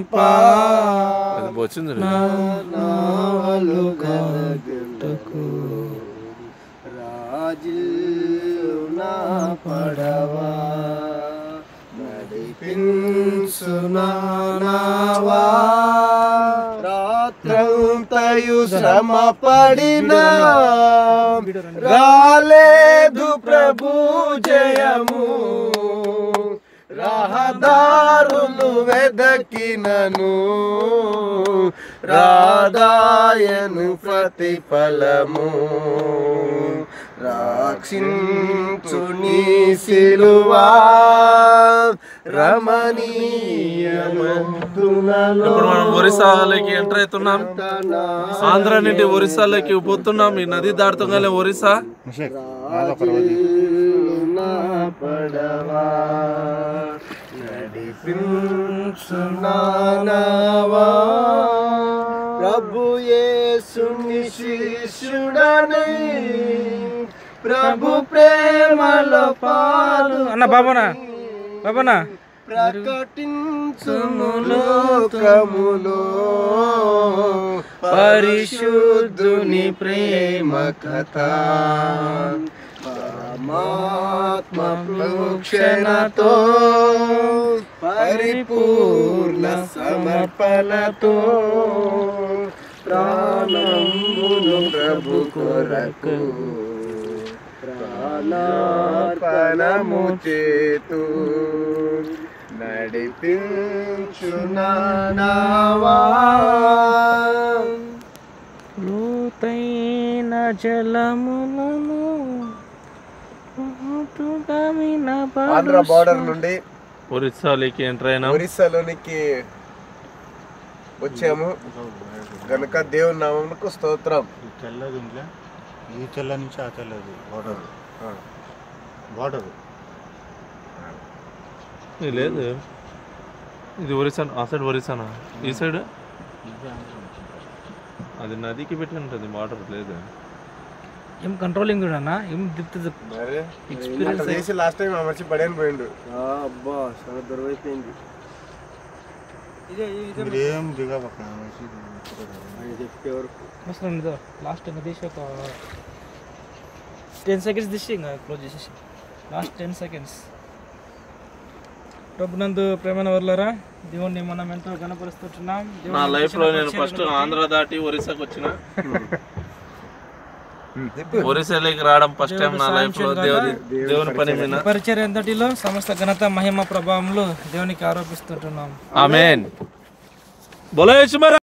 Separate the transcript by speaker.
Speaker 1: అది వచ్చింది
Speaker 2: నావలు కలగటకు రాజిల్లు నా పడవా నడిపించు నా నావా రాత్రంతయు శ్రమ పడినా రాలేదు ప్రభు జయము రహదారులు వెదకినను రాదాయను ప్రతిఫలము రాక్షించు నీ సిలువా రమణీయమంతునలో
Speaker 1: ఇప్పుడు మనం ఒరిస్సాలోకి ఎంటర్ అవుతున్నాం ఆంధ్ర నుండి ఒరిస్సాలోకి పోతున్నాం ఈ నది దాటుతుంగానే ఒరిస్సా
Speaker 2: నా పడవా నడిపించు నానావా ప్రభు యేసుని శిష్యుడని ప్రభు ప్రేమలో పాలు
Speaker 3: అన్న బాబునా బాబునా
Speaker 2: ప్రకటించుము లోకములో పరిశుద్ధుని ప్రేమ కథ పరమాత్మ ప్రోక్షణతో పరిపూర్ణ సమర్పణతో ప్రాణమును ప్రభు కొరకు ప్రాణార్పణము చేతు నడిపించు నావా
Speaker 3: లోతైన జలములను పాటుగామిన
Speaker 2: ఆంధ్ర బార్డర్ నుండి
Speaker 1: ఒరిస్సాలోకి ఎంటర్ అయినాం
Speaker 2: ఒరిస్సాలోనికి వచ్చాము గనుక దేవుని నామమునకు స్తోత్రం
Speaker 4: తెల్లది ఉందిలే ఈ తెల్ల నుంచి ఆ తెల్లది బార్డర్ బార్డర్
Speaker 1: ఇది లేదు ఇది ఒరిస్సా ఆ సైడ్ ఒరిస్సానా ఈ సైడ్ అది నదికి పెట్టి ఉంటుంది వాటర్ లేదు
Speaker 3: ఏం కంట్రోలింగ్ చూడన్నా ఏం దిప్త
Speaker 2: మరి
Speaker 3: ఎక్స్పీరియన్స్
Speaker 2: అట్లా చేసి లాస్ట్ టైం అమర్చి పడేని పోయిండు అబ్బా చాలా దొరవైపోయింది
Speaker 4: మీరేం దిగబక్క
Speaker 2: ఆయన చెప్తే వరకు
Speaker 3: అవసరం లేదు లాస్ట్ ఇంకా తీసి ఒక టెన్ సెకండ్స్ తీసి ఇంకా క్లోజ్ చేసేసి లాస్ట్ టెన్ సెకండ్స్ ప్రభునందు ప్రేమైన వర్లరా దేవుణ్ణి మనం ఎంతో గణపరుస్తున్నాం
Speaker 1: నా లైఫ్ లో నేను ఫస్ట్ ఆంధ్ర దాటి ఒరిస్సాకి వచ్చిన ఒరిస్సాలోకి రావడం ఫస్ట్ టైం నా లైఫ్ లో దేవుని దేవుని పని మీద
Speaker 3: పరిచయం ఎంతటిలో సమస్త ఘనత మహిమ ప్రభావములు దేవునికి ఆరోపిస్తుంటున్నాం
Speaker 1: ఆమెన్ బోలో యేసు మహారాజ్